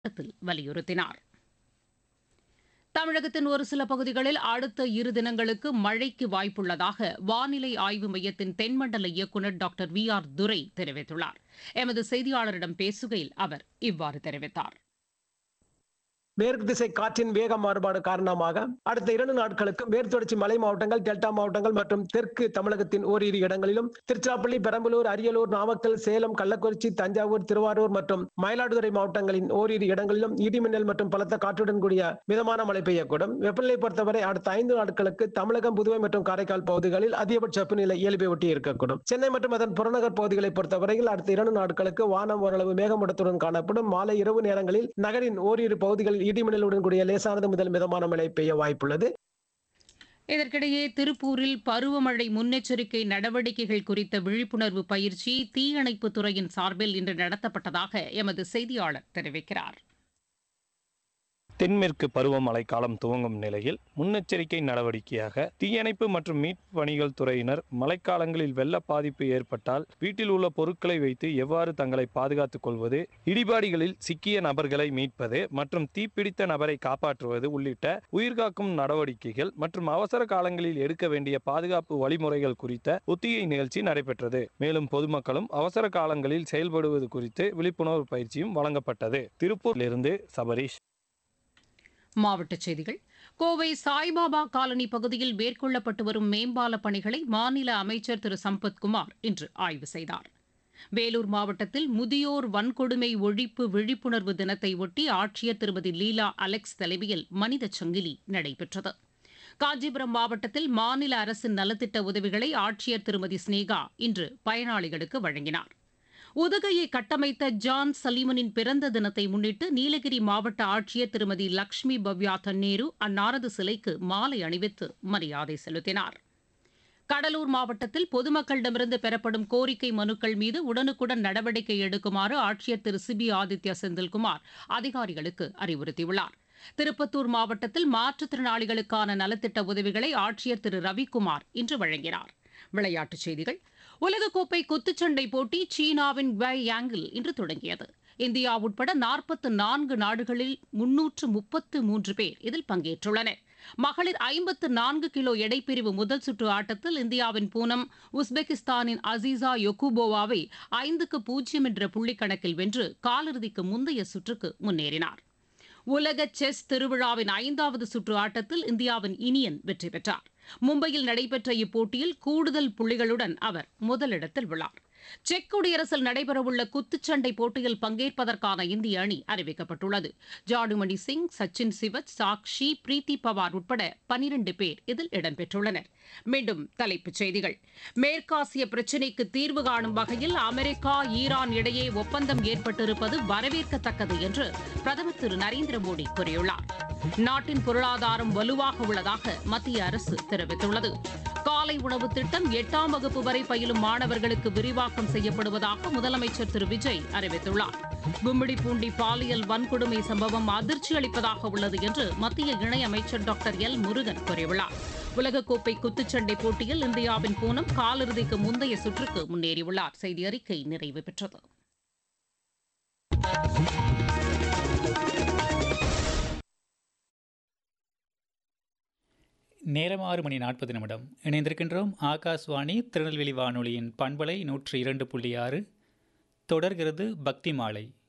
கூட்டத்தில் வலியுறுத்தினார் தமிழகத்தின் ஒரு சில பகுதிகளில் அடுத்த இரு தினங்களுக்கு மழைக்கு வாய்ப்புள்ளதாக வானிலை ஆய்வு மையத்தின் தென்மண்டல இயக்குநர் டாக்டர் வி ஆர் துரை தெரிவித்துள்ளார் எமது செய்தியாளரிடம் பேசுகையில் அவர் இவ்வாறு தெரிவித்தார் மேற்கு திசை காற்றின் வேக மாறுபாடு காரணமாக அடுத்த இரண்டு நாட்களுக்கு மேற்குத்தொடர்ச்சி மலை மாவட்டங்கள் டெல்டா மாவட்டங்கள் மற்றும் தெற்கு தமிழகத்தின் ஓரிரு இடங்களிலும் திருச்சிராப்பள்ளி பெரம்பலூர் அரியலூர் நாமக்கல் சேலம் கள்ளக்குறிச்சி தஞ்சாவூர் திருவாரூர் மற்றும் மயிலாடுதுறை மாவட்டங்களின் ஓரிரு இடங்களிலும் இடிமின்னல் மற்றும் பலத்த காற்றுடன் கூடிய மிதமான மழை பெய்யக்கூடும் வெப்பநிலை பொறுத்தவரை அடுத்த ஐந்து நாட்களுக்கு தமிழகம் புதுவை மற்றும் காரைக்கால் பகுதிகளில் அதிகபட்ச வெப்பநிலை இயல்பை ஒட்டி இருக்கக்கூடும் சென்னை மற்றும் அதன் புறநகர் பகுதிகளை பொறுத்தவரையில் அடுத்த இரண்டு நாட்களுக்கு வானம் ஓரளவு மேகமூட்டத்துடன் காணப்படும் மாலை இரவு நேரங்களில் நகரின் ஓரிரு பகுதிகளில் இடிமின்னலுடன் கூடிய லேசானது முதல் மிதமான மழை பெய்ய வாய்ப்புள்ளது இதற்கிடையே திருப்பூரில் பருவமழை முன்னெச்சரிக்கை நடவடிக்கைகள் குறித்த விழிப்புணர்வு பயிற்சி தீயணைப்புத் துறையின் சார்பில் இன்று நடத்தப்பட்டதாக எமது செய்தியாளர் தெரிவிக்கிறார் தென்மேற்கு பருவமழை காலம் துவங்கும் நிலையில் முன்னெச்சரிக்கை நடவடிக்கையாக தீயணைப்பு மற்றும் மீட்பு பணிகள் துறையினர் மழைக்காலங்களில் வெள்ள பாதிப்பு ஏற்பட்டால் வீட்டில் உள்ள பொருட்களை வைத்து எவ்வாறு தங்களை பாதுகாத்துக் கொள்வது இடிபாடுகளில் சிக்கிய நபர்களை மீட்பது மற்றும் தீப்பிடித்த நபரை காப்பாற்றுவது உள்ளிட்ட உயிர்காக்கும் நடவடிக்கைகள் மற்றும் அவசர காலங்களில் எடுக்க வேண்டிய பாதுகாப்பு வழிமுறைகள் குறித்த ஒத்திகை நிகழ்ச்சி நடைபெற்றது மேலும் பொதுமக்களும் அவசர காலங்களில் செயல்படுவது குறித்து விழிப்புணர்வு பயிற்சியும் வழங்கப்பட்டது திருப்பூரிலிருந்து சபரீஷ் மாவட்டச் செய்திகள் கோவை சாய்பாபா காலனி பகுதியில் மேற்கொள்ளப்பட்டு வரும் மேம்பால பணிகளை மாநில அமைச்சர் திரு சம்பத்குமார் இன்று ஆய்வு செய்தார் வேலூர் மாவட்டத்தில் முதியோர் வன்கொடுமை ஒழிப்பு விழிப்புணர்வு தினத்தை ஒட்டி ஆட்சியர் திருமதி லீலா அலெக்ஸ் தலைமையில் மனித சங்கிலி நடைபெற்றது காஞ்சிபுரம் மாவட்டத்தில் மாநில அரசின் நலத்திட்ட உதவிகளை ஆட்சியர் திருமதி ஸ்னேகா இன்று பயனாளிகளுக்கு வழங்கினார் உதகையை கட்டமைத்த ஜான் சலீமனின் பிறந்த தினத்தை முன்னிட்டு நீலகிரி மாவட்ட ஆட்சியர் திருமதி லக்ஷ்மி பவ்யா தன்னேரு அன்னாரது சிலைக்கு மாலை அணிவித்து மரியாதை செலுத்தினார் கடலூர் மாவட்டத்தில் பொதுமக்களிடமிருந்து பெறப்படும் கோரிக்கை மனுக்கள் மீது உடனுக்குடன் நடவடிக்கை எடுக்குமாறு ஆட்சியர் திரு சிபி ஆதித்யா செந்தில்குமார் அதிகாரிகளுக்கு அறிவுறுத்தியுள்ளார் திருப்பத்தூர் மாவட்டத்தில் மாற்றுத்திறனாளிகளுக்கான நலத்திட்ட உதவிகளை ஆட்சியர் திரு ரவிக்குமார் இன்று வழங்கினார் விளையாட்டுச் செய்திகள் உலகக்கோப்பை குத்துச்சண்டை போட்டி சீனாவின் குவாய் யாங்கில் இன்று தொடங்கியது இந்தியா உட்பட நாற்பத்து நான்கு நாடுகளில் முன்னூற்று முப்பத்து மூன்று பேர் இதில் பங்கேற்றுள்ளனர் மகளிர் ஐம்பத்து நான்கு கிலோ எடைப்பிரிவு முதல் சுற்று ஆட்டத்தில் இந்தியாவின் பூனம் உஸ்பெகிஸ்தானின் அசீசா யொகுபோவாவை ஐந்துக்கு பூஜ்ஜியம் என்ற புள்ளிக்கணக்கில் வென்று காலிறுதிக்கு முந்தைய சுற்றுக்கு முன்னேறினார் உலக செஸ் திருவிழாவின் ஐந்தாவது சுற்று ஆட்டத்தில் இந்தியாவின் இனியன் வெற்றி பெற்றார் மும்பையில் நடைபெற்ற இப்போட்டியில் கூடுதல் புள்ளிகளுடன் அவர் முதலிடத்தில் உள்ளார் செக் குடியரசில் நடைபெறவுள்ள குத்துச்சண்டை போட்டியில் பங்கேற்பதற்கான இந்திய அணி அறிவிக்கப்பட்டுள்ளது ஜாடுமணி சிங் சச்சின் சிவச் சாக்ஷி பிரீத்தி பவார் உட்பட பனிரண்டு பேர் இதில் இடம்பெற்றுள்ளனர் மீண்டும் தலைப்புச் செய்திகள் மேற்காசிய பிரச்சினைக்கு தீர்வு காணும் வகையில் அமெரிக்கா ஈரான் இடையே ஒப்பந்தம் ஏற்பட்டிருப்பது வரவேற்கத்தக்கது என்று பிரதமர் திரு நரேந்திர மோடி கூறியுள்ளார் நாட்டின் பொருளாதாரம் வலுவாக உள்ளதாக மத்திய அரசு தெரிவித்துள்ளது காலை உணவு திட்டம் எட்டாம் வகுப்பு வரை பயிலும் மாணவர்களுக்கு விரிவாக்கம் செய்யப்படுவதாக முதலமைச்சர் திரு விஜய் அறிவித்துள்ளார் கும்மிடிப்பூண்டி பாலியல் வன்கொடுமை சம்பவம் அதிர்ச்சி அளிப்பதாக உள்ளது என்று மத்திய இணையமைச்சர் டாக்டர் எல் முருகன் கூறியுள்ளார் உலகக்கோப்பை குத்துச்சண்டை போட்டியில் இந்தியாவின் பூனம் காலிறுதிக்கு முந்தைய சுற்றுக்கு முன்னேறியுள்ளார் செய்தி அறிக்கை நிறைவு பெற்றது நேரம் ஆறு மணி நாற்பது நிமிடம் இணைந்திருக்கின்றோம் ஆகாஷ்வாணி திருநெல்வேலி வானொலியின் பண்பலை நூற்றி இரண்டு புள்ளி ஆறு தொடர்கிறது பக்தி மாலை